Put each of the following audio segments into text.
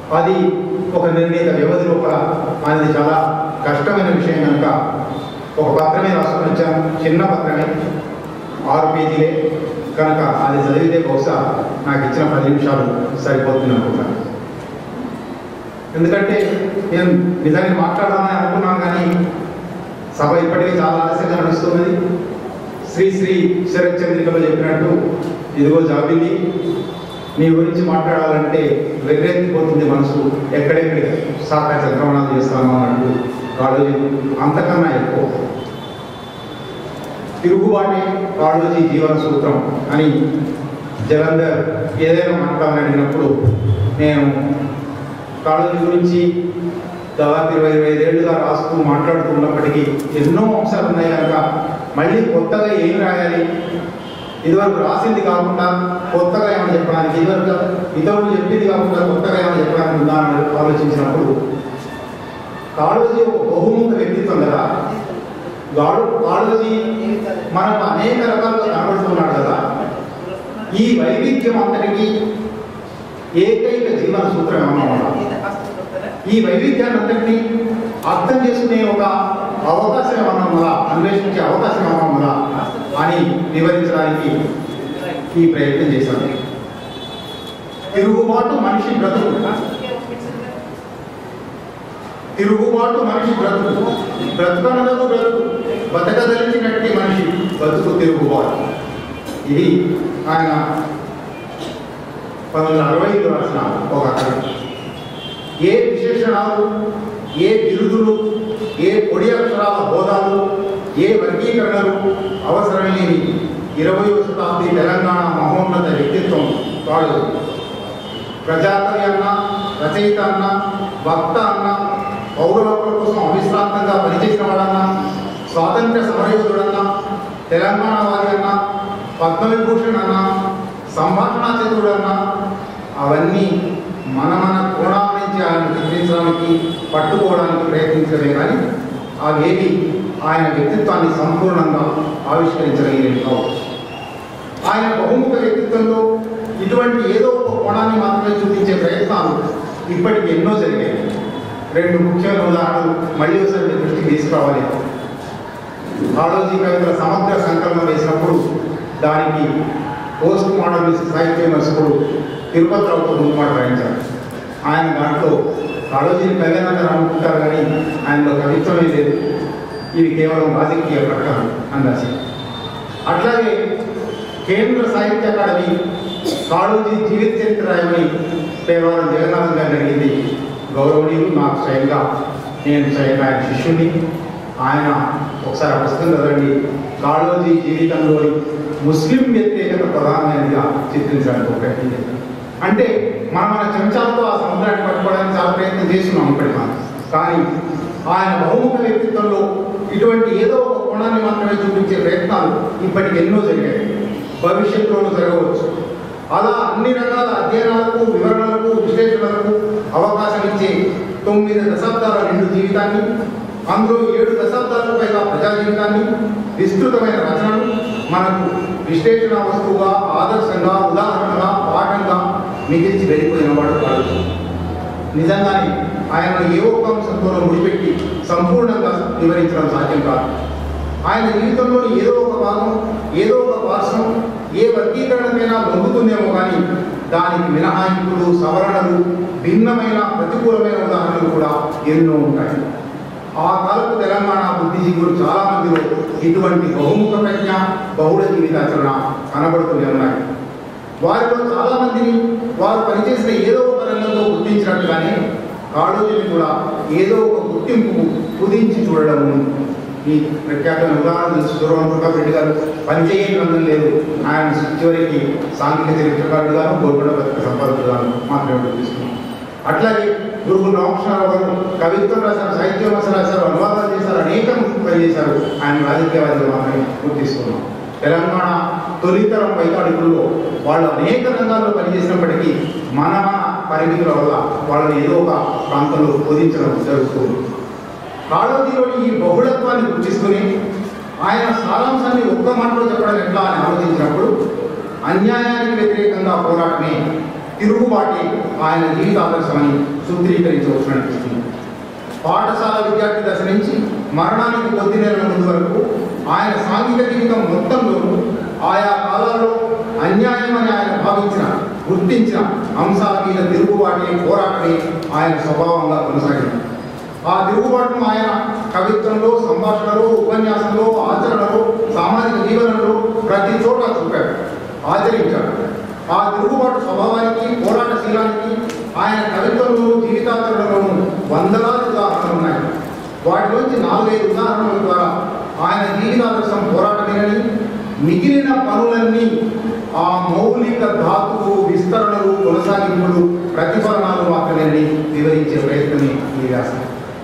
అది ఒక నిర్ణీత వ్యవధి లోపల అనేది చాలా కష్టమైన విషయం కనుక ఒక పత్రమే రాసుకొని వచ్చాను చిన్న పత్రమే ఆరు పేజీలే కనుక అది చదివితే బహుశా నాకు ఇచ్చిన పది నిమిషాలు సరిపోతుంది అనుకుంటాను ఎందుకంటే నేను నిజానికి మాట్లాడాలని అనుకున్నాను కానీ సభ ఇప్పటికీ చాలా ఆలస్యంగా నడుస్తున్నది శ్రీ శ్రీ శరత్ చంద్రికలో చెప్పినట్టు ఇదిగో జాబిల్లి నీ గురించి మాట్లాడాలంటే వెర్రెత్తిపోతుంది మనసు ఎక్కడెక్కడ శాఖ చక్రమణాలు చేస్తాను అన్నట్టు కాళోజీ అంతకన్నా ఎక్కువ తిరుగుబాటే కాళోజీ జీవన సూత్రం అని జలంధర్ ఏదైనా మాట్లాడాలని అడిగినప్పుడు నేను కాళోజీ గురించి దాదాపు ఇరవై ఇరవై ఐదేళ్లుగా రాస్తూ మాట్లాడుతూ ఉన్నప్పటికీ ఎన్నో అంశాలు ఉన్నాయి కనుక మళ్ళీ కొత్తగా ఏం రాయాలి ఇదివరకు రాసింది కాకుండా కొత్తగా ఏమైనా చెప్పడానికి ఇదివరకు ఇతరులు చెప్పింది కాకుండా కొత్తగా ఏమైనా చెప్పడానికి ఉందా అని ఆలోచించినప్పుడు కాళోజీ ఒక బహుముఖ వ్యక్తిత్వం కదా గాడు కాళోజీ మనకు అనేక రకాలుగా కనబడుతున్నాడు కదా ఈ వైవిధ్యం అంతటికి ఏకైక జీవన సూత్రం ఏమన్నా ఉందా? ఈ వైవిధ్యాన్ని అంతటినీ అర్థం చేసుకునే ఒక అవకాశం ఏమన్నా ఉందా అన్వేషించే అవకాశం ఏమన్నా ఉందా అని వివరించడానికి ఈ ప్రయత్నం చేశాను తిరుగుబాటు మనిషి బ్రతుకు తిరుగుబాటు మనిషి బ్రతుకు బ్రతుకనలకు బ్రతుకు బతకదలిచినట్టి మనిషి బతుకు తిరుగుబాటు ఇది ఆయన పంతొమ్మిది వందల అరవైలో రాసిన ఒక కథ ఏ విశేషణాలు ఏ బిరుదులు ఏ పొడి అక్షరాల హోదాలు ఏ వర్గీకరణలు అవసరం లేని ఇరవయో శతాబ్ది తెలంగాణ మహోన్నత వ్యక్తిత్వం కాదు ప్రజాకవి అన్న రచయిత అన్న వక్త అన్న పౌర హక్కుల కోసం అవిశ్రాంతంగా పనిచేసిన వాడన్నా స్వాతంత్ర సమరయోధుడన్నా తెలంగాణ వారి అన్న పద్మవిభూషణ్ అన్న సంభాషణా చతురుడన్నా అవన్నీ మన మన కోణాల నుంచి ఆయన చిత్రించడానికి పట్టుకోవడానికి ప్రయత్నించడమే కానీ అవేవి ఆయన వ్యక్తిత్వాన్ని సంపూర్ణంగా ఆవిష్కరించగలిగినవి కావు ఆయన బహుముఖ వ్యక్తిత్వంలో ఇటువంటి ఏదో ఒక కోణాన్ని మాత్రమే చూపించే ప్రయత్నాలు ఇప్పటికి ఎన్నో జరిగాయి రెండు ముఖ్యమైన ఉదాహరణలు మళ్ళీ ఒకసారి మీ దృష్టికి తీసుకురావాలి కాళోజీ కవితల సమగ్ర సంకలనం వేసినప్పుడు దానికి పోస్ట్ మోడర్నిస్ట్ సాహిత్య విమర్శకుడు తిరుపతిరావుతో ముందుమాట రాయించారు ఆయన దాంట్లో కాళోజీని కళ్యాణంగా అనుకుంటారు కానీ ఆయనలో కవిత్వమే లేదు ఇవి కేవలం రాజకీయ ప్రకటన అని రాశారు అట్లాగే కేంద్ర సాహిత్య అకాడమీ కాళోజీ జీవిత చరిత్ర రాయమని పేరవారం జగన్నాథం గారిని అడిగింది గౌరవనీయులు నాకు స్వయంగా నేను స్వయంగా ఆయన శిష్యుని ఆయన ఒకసారి ఆ పుస్తకం చదవండి కాళోజీ జీవితంలోని ముస్లిం వ్యతిరేకత ప్రధానమైనదిగా చిత్రించడానికి ఒక ప్రయత్నం చేశారు. అంటే మనం మన చెంచాలతో ఆ సముద్రాన్ని పట్టుకోవడానికి చాలా ప్రయత్నం చేస్తున్నాం ఇప్పటి మనం కానీ ఆయన బహుముఖ వ్యక్తిత్వంలో ఇటువంటి ఏదో ఒక కోణాన్ని మాత్రమే చూపించే ప్రయత్నాలు ఇప్పటికి ఎన్నో జరిగాయి భవిష్యత్తులోనూ జరగవచ్చు అలా అన్ని రకాల అధ్యయనాలకు వివరణలకు విశ్లేషణలకు అవకాశం ఇచ్చే తొమ్మిది దశాబ్దాల నిండు జీవితాన్ని అందులో ఏడు దశాబ్దాలకు పైగా ప్రజా జీవితాన్ని విస్తృతమైన రచనలు మనకు విశ్లేషణ వస్తువుగా ఆదర్శంగా ఉదాహరణగా పాఠంగా మిగిల్చి వెళ్ళిపోయిన వాడు కాదు నిజంగానే ఆయన ఏ ఒక్క అంశంతో ముడిపెట్టి సంపూర్ణంగా వివరించడం సాధ్యం కాదు ఆయన జీవితంలోని ఏదో ఒక భాగం ఏదో ఒక పార్శ్వం ఏ వర్గీకరణకైనా లొంగుతుందేమో కానీ దానికి మినహాయింపులు సవరణలు భిన్నమైన ప్రతికూలమైన ఉదాహరణలు కూడా ఎన్నో ఉంటాయి ఆ కాలపు తెలంగాణ బుద్ధిజీవులు చాలా మందిలో ఇటువంటి బహుముఖ ప్రజ్ఞ బహుళ జీవితాచరణ కనబడుతూనే ఉన్నాయి వారిలో చాలా మందిని వారు పనిచేసిన ఏదో ఒక రంగంలో గుర్తించినట్టుగానే కాళోజీని కూడా ఏదో ఒక గుర్తింపు కుదించి చూడడం ఈ ప్రఖ్యాతమైన ఉదాహరణ సురవరం ప్రతాప్ రెడ్డి గారు పనిచేయని రంగం లేదు ఆయన చివరికి సాంఘిక చరిత్రకారుడు గాను గోల్కొండ పత్రిక సంపాదకుడు గాను మాత్రమే గుర్తిస్తున్నాం అట్లాగే గురువు రామకృష్ణరావు గారు కవిత్వం రాశారు సాహిత్య విమర్శ రాశారు అనువాదాలు చేశారు అనేకం పనిచేశారు ఆయన రాజకీయవాదులు మాత్రమే గుర్తిస్తున్నాం తెలంగాణ తొలితరం వైతాళికుల్లో వాళ్ళు అనేక రంగాల్లో పనిచేసినప్పటికీ మన మన పరిమితుల వల్ల వాళ్ళని ఏదో ఒక ప్రాంతంలో బోధించడం జరుగుతుంది కాళోజీలోని ఈ బహుళత్వాన్ని గుర్తిస్తూనే ఆయన సారాంశాన్ని ఒక్క మాటలో చెప్పడం ఎట్లా అని ఆలోచించినప్పుడు అన్యాయానికి వ్యతిరేకంగా పోరాటమే తిరుగుబాటే ఆయన జీవితాదర్శమని సూత్రీకరించవచ్చు అనిపిస్తుంది పాఠశాల విద్యార్థి దశ నుంచి మరణానికి కొద్ది నెలల ముందు వరకు ఆయన సాంఘిక జీవితం మొత్తంలోనూ ఆయా కాలాల్లో అన్యాయమని ఆయన భావించిన గుర్తించిన అంశాల మీద తిరుగుబాటే పోరాటమే ఆయన స్వభావంగా కొనసాగింది ఆ తిరుగుబాటును ఆయన కవిత్వంలో సంభాషణలో ఉపన్యాసంలో ఆచరణలో సామాజిక జీవనంలో ప్రతి చోట చూపాడు ఆచరించాడు ఆ తిరుగుబాటు స్వభావానికి పోరాటశీలానికి ఆయన కవిత్వంలోనూ జీవితాచరణలోనూ వందలాది ఉదాహరణలు ఉన్నాయి వాటిలోంచి నాలుగైదు ఉదాహరణల ద్వారా ఆయన జీవితాదర్శం పోరాటమేనని మిగిలిన పనులన్నీ ఆ మౌలిక ధాతువు విస్తరణలు కొనసాగింపులు ప్రతిఫలనాలు మాత్రమేనని వివరించే ప్రయత్నమే ఈ వ్యాసం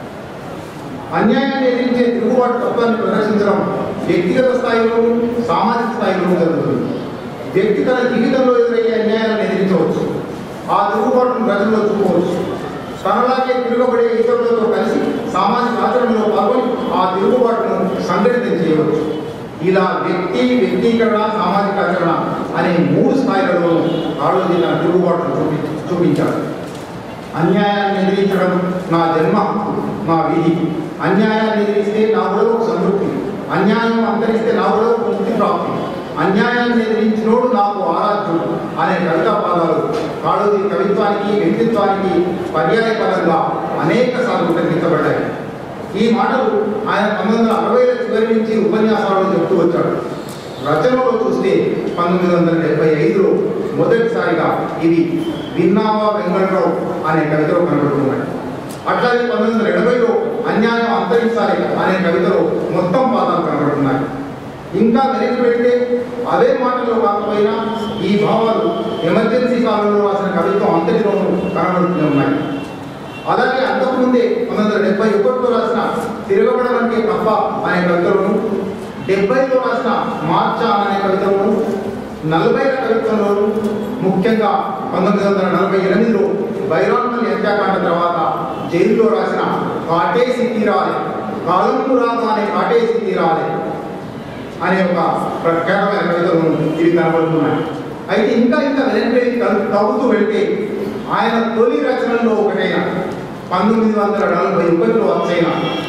అన్యాయాన్ని ఎదిరించే తిరుగుబాటు తత్వాన్ని ప్రదర్శించడం వ్యక్తిగత స్థాయిలోనూ సామాజిక స్థాయిలోనూ జరుగుతుంది వ్యక్తి తన జీవితంలో ఎదురయ్యే అన్యాయాలను ఎదిరించవచ్చు ఆ తిరుగుబాటును ప్రజల్లో చూపవచ్చు తనలాగే తిరగబడే ఇతరులతో కలిసి సామాజిక ఆచరణలో పాల్గొని ఆ తిరుగుబాటును సంఘటితం చేయవచ్చు ఇలా వ్యక్తి వ్యక్తీకరణ సామాజిక ఆచరణ అనే మూడు స్థాయిలలో ఆలోచి తన తిరుగుబాటును చూపి చూపించారు అన్యాయాన్ని ఎదిరించడం నా జన్మ నా విధి అన్యాయాన్ని ఎదిరిస్తే నా కూడా ఒక సంతృప్తి అన్యాయం అంతరిస్తే నా కూడా ఒక ముక్తి ప్రాప్తి అన్యాయాన్ని ఎదిరించినోడు నాకు ఆరాధ్యుడు అనే కవితా పదాలు కాళోజీ కవిత్వానికి వ్యక్తిత్వానికి పర్యాయపరంగా అనేక సార్లు ఉటంకించబడ్డాయి ఈ మాటలు ఆయన పంతొమ్మిది వందల అరవైల చివరి నుంచి ఉపన్యాసాలలో చెప్తూ వచ్చాడు రచనలో చూస్తే పంతొమ్మిది వందల డెబ్బై ఐదులో మొదటిసారిగా ఇవి విన్నావా వెంకటరావు అనే కవితలో కనబడుతున్నాయి అట్లాగే పంతొమ్మిది వందల ఎనభైలో అన్యాయం అంతరించాలి అనే కవితలో మొత్తం పాదాలు కనబడుతున్నాయి ఇంకా వెనక్కి పెడితే అవే మాటలు కాకపోయినా ఈ భావాలు ఎమర్జెన్సీ కాలంలో రాసిన కవిత్వం అంతటిలోనూ కనబడుతూనే ఉన్నాయి అలాగే అంతకుముందే పంతొమ్మిది వందల డెబ్బై ఒకటిలో రాసిన తిరగబడమంటే తప్ప అనే కవితలోను డెబ్బైలో రాసిన మార్చా అనే కవితలోను నలభైల కవిత్వంలోను ముఖ్యంగా పంతొమ్మిది వందల నలభై ఎనిమిదిలో బైరాన్మల్ హత్యాకాండ తర్వాత జైలులో రాసిన కాటేసి తీరాలి కాలంపు రాదు అనే కాటేసి తీరాలి అనే ఒక ప్రఖ్యాతమైన కవితలు ఇవి కనబడుతున్నాయి అయితే ఇంకా ఇంకా వెనక్కి వెళ్ళి తవ్వు- తవ్వుతూ వెళితే ఆయన తొలి రచనల్లో ఒకటైన పంతొమ్మిది వందల నలభై ఒకటిలో వచ్చైన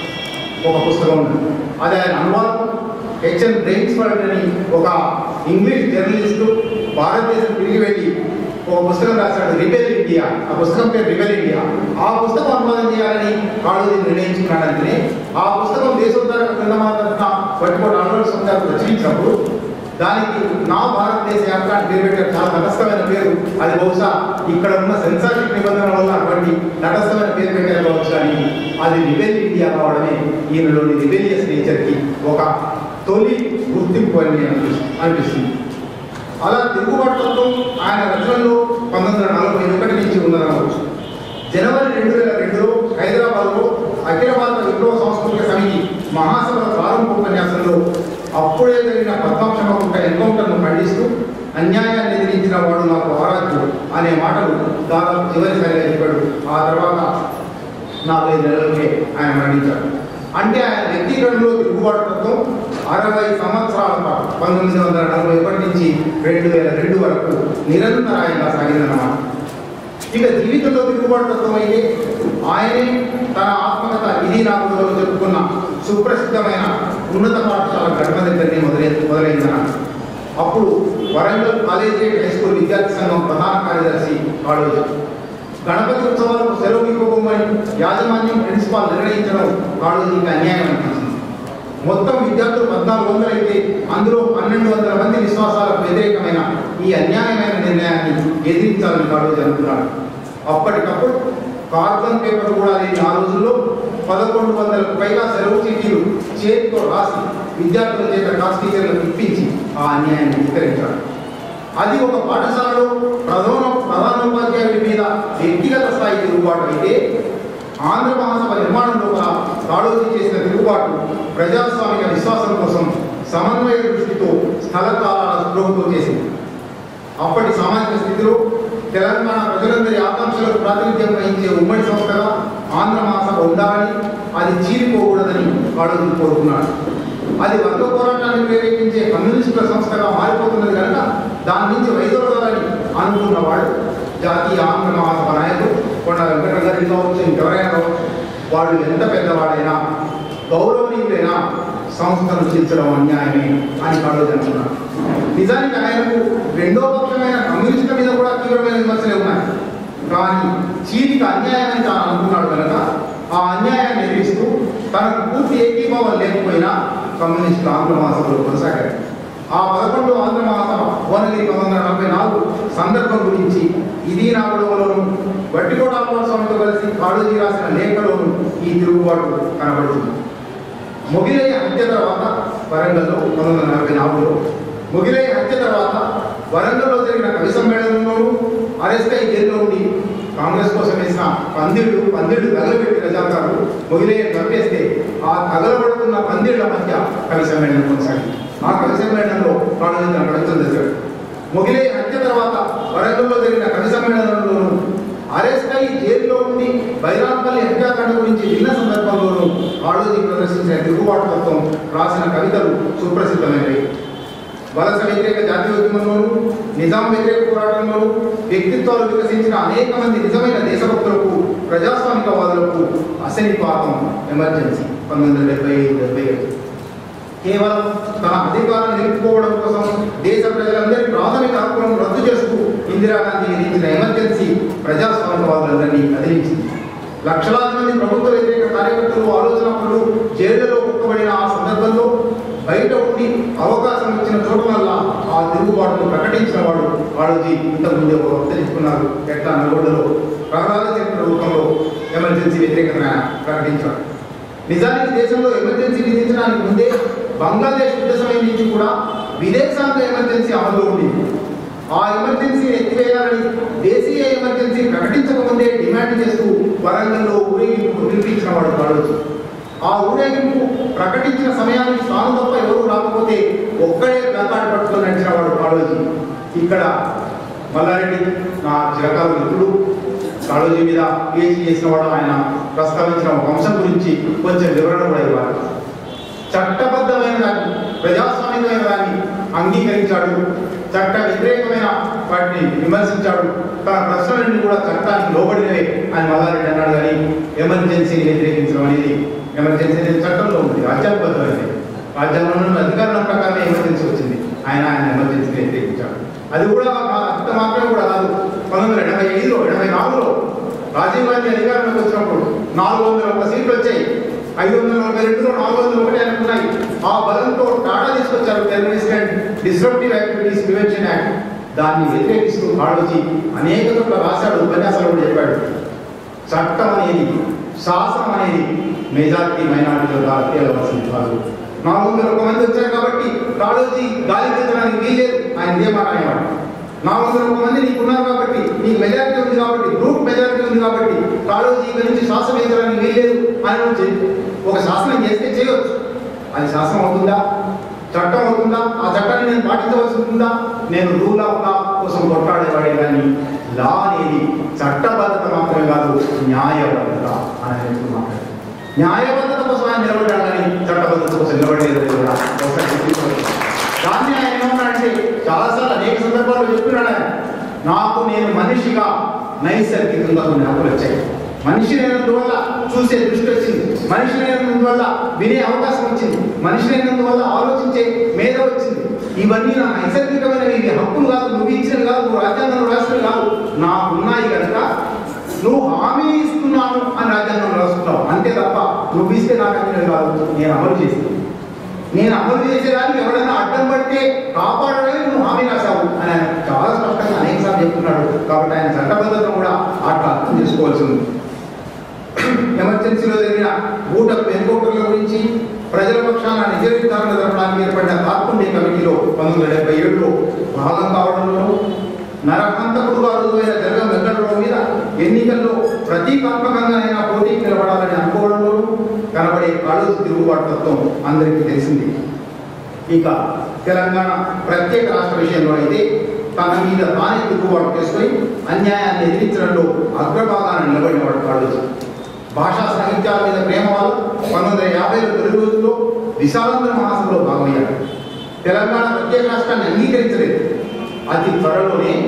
ఒక పుస్తకం ఉంది అది ఆయన అనువాదం హెచ్ఎన్ బ్రెయిన్స్ఫర్డ్ అని ఒక ఇంగ్లీష్ జర్నలిస్టు భారతదేశం తిరిగి వెళ్ళి ఒక పుస్తకం రాశాడు రిబెల్ ఇండియా ఆ పుస్తకం పేరు రిబెల్ ఇండియా ఆ పుస్తకం అనువాదం చేయాలని కాళోజీ నిర్ణయించుకున్నాడంటే ఆ పుస్తకం దేశోద్ధారక బృందమాన తరఫున పట్టుకోటి అలవాటు సంస్థకు రచించినప్పుడు దానికి నా భారతదేశ యాత్ర అని పేరు పెట్టారు చాలా తటస్థమైన పేరు అది బహుశా ఇక్కడ ఉన్న సెన్సార్షిప్ నిబంధనల వల్ల అటువంటి తటస్థమైన పేరు పెట్టారు కావచ్చు కానీ అది రిబెల్ ఇండియా కావడమే ఈయనలోని రిబెలియస్ నేచర్కి ఒక తొలి గుర్తింపు అని అనిపిస్తుంది అనిపిస్తుంది అలా తిరుగుబాటుతో ఆయన రచనలో పంతొమ్మిది వందల నలభై ఒకటి నుంచి ఉందనవచ్చు జనవరి రెండు వేల రెండులో హైదరాబాద్లో అఖిల భారత విప్లవ సాంస్కృతిక సమితి మహాసభల ప్రారంభ ఉపన్యాసంలో అప్పుడే జరిగిన పద్మాక్షమకుంట ఎన్కౌంటర్ను ఖండిస్తూ అన్యాయాన్ని ఎదిరించిన వాడు నాకు ఆరాధ్యుడు అనే మాటలు దాదాపు చివరిసారిగా చెప్పాడు ఆ తర్వాత నాలుగైదు నెలలకే ఆయన మరణించాడు అంటే ఆయన వ్యక్తీకరణలో తిరుగుబాటు తత్వం అరవై సంవత్సరాల పాటు పంతొమ్మిది వందల నలభై ఒకటి నుంచి రెండు వేల రెండు వరకు నిరంతరాయంగా సాగిందన్నమాట ఇక జీవితంలో తిరుగుబాటు తత్వం అయితే ఆయనే తన ఆత్మకథ ఇది నాకులో చెప్పుకున్న సుప్రసిద్ధమైన ఉన్నత పాఠశాల గడప దగ్గరనే మొదలై మొదలైందన్న అప్పుడు వరంగల్ కాలేజియేట్ హై స్కూల్ విద్యార్థి సంఘం ప్రధాన కార్యదర్శి కాళోజీ గణపతి ఉత్సవాలకు సెలవు ఇవ్వబోమని యాజమాన్యం ప్రిన్సిపాల్ నిర్ణయించడం కాళోజీకి అన్యాయం అనిపించింది మొత్తం విద్యార్థులు పద్నాలుగు వందలు అయితే అందులో పన్నెండు వందల మంది విశ్వాసాలకు వ్యతిరేకమైన ఈ అన్యాయమైన నిర్ణయాన్ని ఎదిరించాలని కాళోజీ అనుకున్నాడు అప్పటికప్పుడు కార్బన్ పేపర్ కూడా లేని ఆ రోజుల్లో పదకొండు వందలకు పైగా సెలవు చీటీలు చేతితో రాసి విద్యార్థుల చేత క్లాస్ టీచర్లకు ఇప్పించి ఆ అన్యాయాన్ని విస్తరించాడు అది ఒక పాఠశాలలో ప్రధాన ప్రధానోపాధ్యాయుడి మీద వ్యక్తిగత స్థాయి తిరుగుబాటు అయితే ఆంధ్ర మహాసభ నిర్మాణం లోపల కాళోజీ చేసిన తిరుగుబాటు ప్రజాస్వామిక విశ్వాసం కోసం సమన్వయ దృష్టితో స్థల కాలాల స్పృహతో చేసింది అప్పటి సామాజిక స్థితిలో తెలంగాణ ప్రజలందరి ఆకాంక్షలకు ప్రాతినిధ్యం వహించే ఉమ్మడి సంస్థగా ఆంధ్ర మహాసభ ఉండాలని అది చీలిపోకూడదని కాళోజీ కోరుకున్నాడు అది వర్గ పోరాటాన్ని ప్రేరేపించే కమ్యూనిస్టుల సంస్థగా మారిపోతున్నది కనుక దాని నుంచి వైదొలగాలని అనుకున్నవాడు జాతీయ ఆంధ్ర మహాసభ నాయకుడు కొండ వెంకటగారి కావచ్చు ఇంకెవరైనా కావచ్చు వాళ్ళు ఎంత పెద్దవాడైనా గౌరవనీయులైనా సంస్థను చీల్చడం అన్యాయమే అని కాళ్ళు అంటున్నారు నిజానికి ఆయనకు రెండో పక్షమైన కమ్యూనిస్టుల మీద కూడా తీవ్రమైన విమర్శలే ఉన్నాయి కానీ చీలిక అన్యాయమని తాను అనుకున్నాడు కనుక ఆ అన్యాయాన్ని ఎదిరిస్తూ తనకు పూర్తి ఏకీభావం లేకపోయినా కమ్యూనిస్టులు ఆంధ్ర మహాసభలో కొనసాగారు ఆ పదకొండు ఆంధ్ర మహాసభ భువనగిరి పంతొమ్మిది వందల నలభై నాలుగు సందర్భం గురించి ఇది నా గొడవలోను వట్టికోట స్వామితో కలిసి కాళోజీ రాసిన లేఖలోను ఈ తిరుగుబాటు కనబడుతుంది మొగిలయ్య హత్య తర్వాత వరంగల్లో పంతొమ్మిది వందల నలభై నాలుగులో మొగిలయ్య హత్య తర్వాత వరంగల్లో జరిగిన కవి సమ్మేళనంలోనూ అరెస్ట్ అయి జైల్లో ఉండి కాంగ్రెస్ కోసం వేసిన పందిళ్ళు పందిళ్ళు తగలబెట్టి రజాకారులు మొగిలయ్య చంపేస్తే ఆ తగలబడుతున్న పందిళ్ళ మధ్య కవి సమ్మేళనం కొనసాగింది ఆ కవి సమ్మేళనంలో కాళోజీ నడచడం జరిగాడు మొగిలయ్య హత్య తర్వాత వరంగల్లో జరిగిన కవి సమ్మేళనంలోనూ అరెస్ట్ అయి జైల్లో ఉండి బైరాంపల్లి హత్యాకాండ గురించి విన్న సందర్భంలోనూ ఆలోచి ప్రదర్శించిన తిరుగుబాటు తత్వం రాసిన కవితలు సుప్రసిద్ధమైనవి వలస వ్యతిరేక జాతీయోద్యమంలోనూ నిజాం వ్యతిరేక పోరాటంలోనూ వ్యక్తిత్వాలు వికసించిన అనేక మంది నిజమైన దేశభక్తులకు ప్రజాస్వామికవాదులకు అసనిపాతం ఎమర్జెన్సీ పంతొమ్మిది వందల డెబ్బై ఐదు డెబ్బై ఐదు కేవలం తన అధికారం నిలుపుకోవడం కోసం దేశ ప్రజలందరి ప్రాథమిక హక్కులను రద్దు చేస్తూ ఇందిరాగాంధీ విధించిన ఎమర్జెన్సీ ప్రజాస్వామ్యవాదులందరినీ కదిలించింది లక్షలాది మంది ప్రభుత్వ వ్యతిరేక కార్యకర్తలు ఆలోచనకులు జైళ్లలో కుక్కబడిన ఆ సందర్భంలో బయట ఉండి అవకాశం ఇచ్చిన చోటువల్ల ఆ తిరుగుబాటును ప్రకటించిన వాడు వాడుజీ ఇంతకుముందే ఒక వక్త చెప్పుకున్నారు ఎట్లా నల్గొండలో ప్రహ్లాద చరిత్ర రూపంలో ఎమర్జెన్సీ వ్యతిరేకతను ఆయన ప్రకటించారు నిజానికి దేశంలో ఎమర్జెన్సీ విధించడానికి ముందే బంగ్లాదేశ్ యుద్ధ సమయం నుంచి కూడా విదేశాంగ ఎమర్జెన్సీ అమల్లో ఉండింది ఆ ఎమర్జెన్సీని ఎత్తివేయాలని దేశీయ ఎమర్జెన్సీ ప్రకటించకముందే డిమాండ్ చేస్తూ వరంగల్లో ఊరేగింపు పిలిపించిన వాడు కాడొచ్చు ఆ ఊరేగింపు ప్రకటించిన సమయానికి తాను తప్ప ఎవరు రాకపోతే ఒక్కడే ప్లకార్డు పట్టుకొని నడిచిన వాడు కాడోజీ ఇక్కడ మల్లారెడ్డి నా చిరకాల మిత్రుడు కాళోజీ మీద పిహెచ్డీ చేసిన వాడు ఆయన ప్రస్తావించిన ఒక అంశం గురించి కొంచెం వివరణ కూడా ఇవ్వాలి చట్టబద్ధమైన దాన్ని ప్రజాస్వామికమైన దాన్ని అంగీకరించాడు చట్ట వ్యతిరేకమైన వాటిని విమర్శించాడు తన ప్రశ్నలన్నీ కూడా చట్టానికి లోబడినవే అని మల్లారెడ్డి అన్నాడు కానీ ఎమర్జెన్సీని వ్యతిరేకించడం అనేది ఎమర్జెన్సీ అనేది చట్టంలో ఉంది రాజ్యాంగబద్ధమైనది రాజ్యాంగంలో అధికారుల ప్రకారమే ఎమర్జెన్సీ వచ్చింది ఆయన ఆయన ఎమర్జెన్సీని వ్యతిరేకించాడు అది కూడా మా- అంత మాత్రమే కూడా కాదు పంతొమ్మిది వందల ఎనభై ఐదులో ఎనభై నాలుగులో రాజీవ్ గాంధీ అధికారంలోకి వచ్చినప్పుడు నాలుగు వందల ఒక్క సీట్లు వచ్చాయి ఐదు వందల నలభై రెండులో నాలుగు వందల ఒకటి అనుకున్నాయి ఆ బలంతో టాటా తీసుకొచ్చారు terrorist and disruptive activities prevention act దాన్ని వ్యతిరేకిస్తూ కాళోజీ అనేక చోట్ల రాశాడు ఉపన్యాసాలు కూడా చెప్పాడు చట్టం అనేది శాసనం అనేది మెజారిటీ మైనారిటీల ద్వారా తేలవలసింది కాదు నాలుగు వందల ఒక మంది వచ్చారు కాబట్టి కాళోజీ గాలి పెంచడానికి వీల్లేదు ఆయన ఇదే మాట అనేవాడు నాలుగు వందల ఒక మంది నీకు ఉన్నారు కాబట్టి నీకు మెజారిటీ ఉంది కాబట్టి గ్రూప్ మెజారిటీ ఉంది కాబట్టి కాళోజీ ఇక నుంచి శాసనం వేయించడానికి వీల్లేదు అని నువ్వు చెప్పి ఒక శాసనం చేస్తే చేయవచ్చు అది శాసనం అవుతుందా చట్టం అవుతుందా ఆ చట్టాన్ని నేను పాటించవలసి ఉంటుందా నేను రూల్ ఆఫ్ లా కోసం కొట్లాడేవాడే కానీ లా అనేది చట్టబద్ధత మాత్రమే కాదు న్యాయబద్ధత అని నేను మాట్లాడాను న్యాయబద్ధత కోసం ఆయన నిలబడ్డాడు కానీ చట్టబద్ధత కోసం నిలబడలేదు అనేది కూడా ఒకసారి గుర్తుంచుకోవాలి. దాన్ని ఆయన ఏమన్నాడంటే చాలాసార్లు అనేక సందర్భాల్లో చెప్తున్నాడు ఆయన నాకు నేను మనిషిగా నైసర్గికంగా కొన్ని హక్కులు వచ్చాయి మనిషి లేనందువల్ల చూసే దృష్టి వచ్చింది మనిషి లేనందువల్ల వినే అవకాశం వచ్చింది మనిషి లేనందువల్ల ఆలోచించే మేధ వచ్చింది ఇవన్నీ నా నైసర్గికమైనవి ఇవి హక్కులు కాదు నువ్వు ఇచ్చినవి కాదు నువ్వు రాజ్యాంగంలో రాసినవి కాదు నాకున్నాయి కనుక నువ్వు హామీ ఇస్తున్నాను అని రాజ్యాంగంలో రాసుకున్నావు అంతే తప్ప నువ్వు ఇస్తే నాకు అందినవి కాదు నేను అమలు చేస్తాను నేను అమలు చేసేదానికి ఎవరైనా అడ్డం పడితే కాపాడడానికి నువ్వు హామీ రాశావు అని ఆయన చాలా స్పష్టంగా అనేక సార్లు చెప్తున్నాడు కాబట్టి ఆయన చట్టబద్ధతను కూడా అట్లా అర్థం చేసుకోవాల్సి ఉంది ఎమర్జెన్సీలో జరిగిన బూటప్ ఎన్కౌంటర్ల గురించి ప్రజల పక్షాన నిజ నిర్ధారణ జరపడానికి ఏర్పడిన తాత్పుండే కమిటీలో పంతొమ్మిది వందల డెబ్బై ఏడులో భాగం కావడంలోనూ నరహంతకుడుగా రుజువైన జగన్ వెంకటరావు మీద ఎన్నికల్లో ప్రతీకాత్మకంగానైనా పోటీకి నిలబడాలని అనుకోవడంలోనూ కనబడే కాళు తిరుగుబాటు తత్వం అందరికీ తెలిసింది ఇక తెలంగాణ ప్రత్యేక రాష్ట్ర విషయంలో అయితే తన మీద తానే తిరుగుబాటు చేసుకొని అన్యాయాన్ని ఎదిరించడంలో అగ్రభాగాన నిలబడినవాడు కాళోజీ భాషా సాహిత్యాల మీద ప్రేమ వల్ల పంతొమ్మిది వందల యాభైలో తొలి రోజుల్లో విశాలాంధ్ర మహాసభలో భాగమయ్యాడు తెలంగాణ ప్రత్యేక రాష్ట్రాన్ని అంగీకరించలేదు అతి త్వరలోనే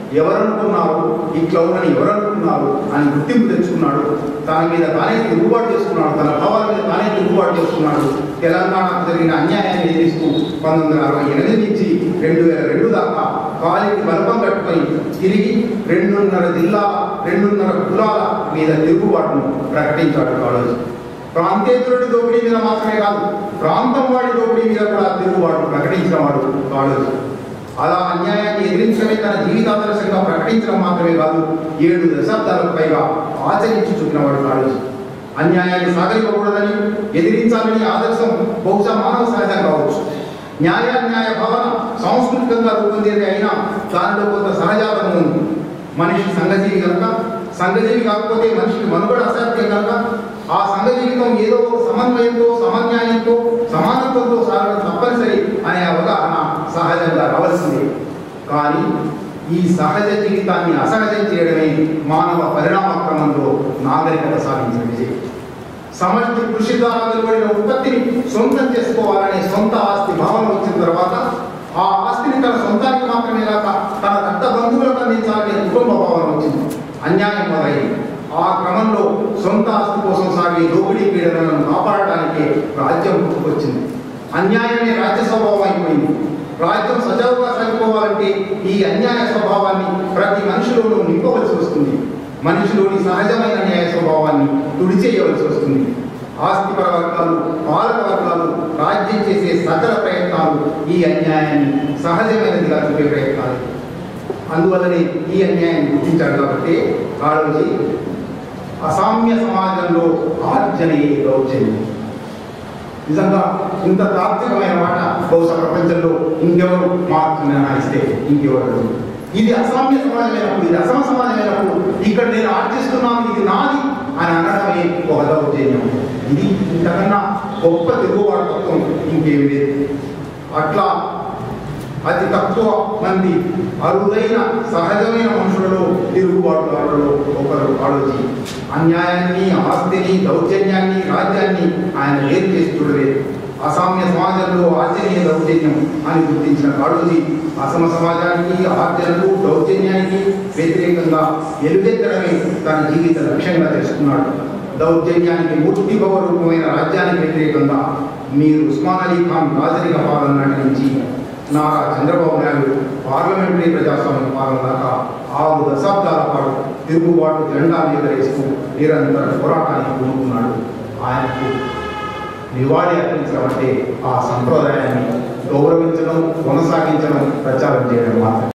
ఎవరనుకున్నారు ఈ క్లౌడ్ని ఎవరనుకున్నారు అని గుర్తింపు తెచ్చుకున్నాడు తన మీద తానే తిరుగుబాటు చేసుకున్నాడు తన భావాల మీద తానే తిరుగుబాటు చేసుకున్నాడు తెలంగాణకు జరిగిన అన్యాయాన్ని ఎదిరిస్తూ పంతొమ్మిది వందల అరవై ఎనిమిది నుంచి రెండు వేల రెండు దాకా కాలికి బలపం కట్టుకొని తిరిగి రెండున్నర జిల్లాల రెండున్నర కులాల మీద తిరుగుబాటును ప్రకటించాడు కాళోజీ ప్రాంతేతరుడి దోపిడీ మీద మాత్రమే కాదు ప్రాంతం వాడి దోపిడీ మీద కూడా తిరుగుబాటు ప్రకటించిన వాడు కాళోజీ అలా అన్యాయాన్ని ఎదిరించడమే తన జీవితాదర్శంగా ప్రకటించడం మాత్రమే కాదు ఏడు దశాబ్దాలకు పైగా ఆచరించి చూపినవాడు కాళోజీ అన్యాయాన్ని సాగరికూడదని ఎదిరించాలని ఆదర్శం బహుశా మానవ సహజం కావచ్చు న్యాయాన్యాయ భావన సాంస్కృతికంగా రూపొందేది అయినా దానిలో కొంత సహజాతం ఉంది మనిషి సంఘజీవి కనుక సంఘజీవి కాకపోతే మనిషికి మనుగడ అసాధ్యం కనుక ఆ సంఘజీవితం ఏదో ఒక సమన్వయంతో సమన్యాయంతో సమానత్వంతో సాగడం తప్పనిసరి అనే అవగాహన సహజంగా రావాల్సిందే కానీ ఈ సహజ జీవితాన్ని అసహజం చేయడమే మానవ పరిణామ క్రమంలో నాగరికత సాధించిన విజయం సమష్టి కృషి ద్వారా వెలువడిన ఉత్పత్తిని సొంతం చేసుకోవాలనే సొంత ఆస్తి భావన వచ్చిన తర్వాత ఆ ఆస్తిని తన సొంతానికి మాత్రమే కాక తన రక్త బంధువులకు అందించాలనే కుటుంబ భావన వచ్చింది అన్యాయం మొదలైంది ఆ క్రమంలో సొంత ఆస్తి కోసం సాగే దోపిడీ పీడనలను కాపాడటానికి రాజ్యం పుట్టుకొచ్చింది అన్యాయమే రాజ్య స్వభావం అయిపోయింది రాజ్యం సజావుగా సాగిపోవాలంటే ఈ అన్యాయ స్వభావాన్ని ప్రతి మనిషిలోనూ నింపవలసి వస్తుంది మనిషిలోని సహజమైన న్యాయ స్వభావాన్ని తుడిచేయవలసి వస్తుంది ఆస్తిపర వర్గాలు పాలక వర్గాలు రాజ్యం చేసే సకల ప్రయత్నాలు ఈ అన్యాయాన్ని సహజమైనదిగా చూపే ప్రయత్నాలు అందువల్లనే ఈ అన్యాయాన్ని గుర్తించాడు కాబట్టి కాళోజీ అసామ్య సమాజంలో ఆర్జనయే దౌర్జన్యం నిజంగా ఇంత తాత్వికమైన మాట బహుశా ప్రపంచంలో ఇంకెవరు మార్పు నిర్ణయిస్తే ఇంకెవరు ఇది అసామ్య సమాజమైనప్పుడు ఇది అసమ సమాజమైనప్పుడు ఇక్కడ నేను ఆర్జిస్తున్నాను ఇది నాది అని అనడమే ఒక దౌర్జన్యం ఇది ఇంతకన్నా గొప్ప తిరుగుబాటు తత్వం ఇంకేం లేదు అట్లా అతి తక్కువ మంది అరుదైన సహజమైన మనుషులలో తిరుగుబాటుదారులలో ఒకరు కాళోజీ అన్యాయాన్ని ఆస్తిని దౌర్జన్యాన్ని రాజ్యాన్ని ఆయన వేరు చేసి చూడలేదు అసామ్య సమాజంలో ఆర్జనీయ దౌర్జన్యం అని గుర్తించిన కాళోజీ అసమ సమాజానికి ఆర్జనకు దౌర్జన్యానికి వ్యతిరేకంగా ఎలుగెత్తడమే తన జీవిత లక్ష్యంగా చేసుకున్నాడు దౌర్జన్యానికి మూర్తిభవ రూపమైన రాజ్యానికి వ్యతిరేకంగా మీరు ఉస్మాన్ అలీ ఖాన్ రాజరిక పాలన నాటి నుంచి నారా చంద్రబాబు నాయుడు పార్లమెంటరీ ప్రజాస్వామ్య పాలన దాకా ఆరు దశాబ్దాల పాటు తిరుగుబాటు జెండా ఎగరేస్తూ నిరంతర పోరాటానికి పూనుకున్నాడు ఆయనకు నివాళి అర్పించడం అంటే ఆ సంప్రదాయాన్ని గౌరవించడం కొనసాగించడం ప్రచారం చేయడం మాత్రమే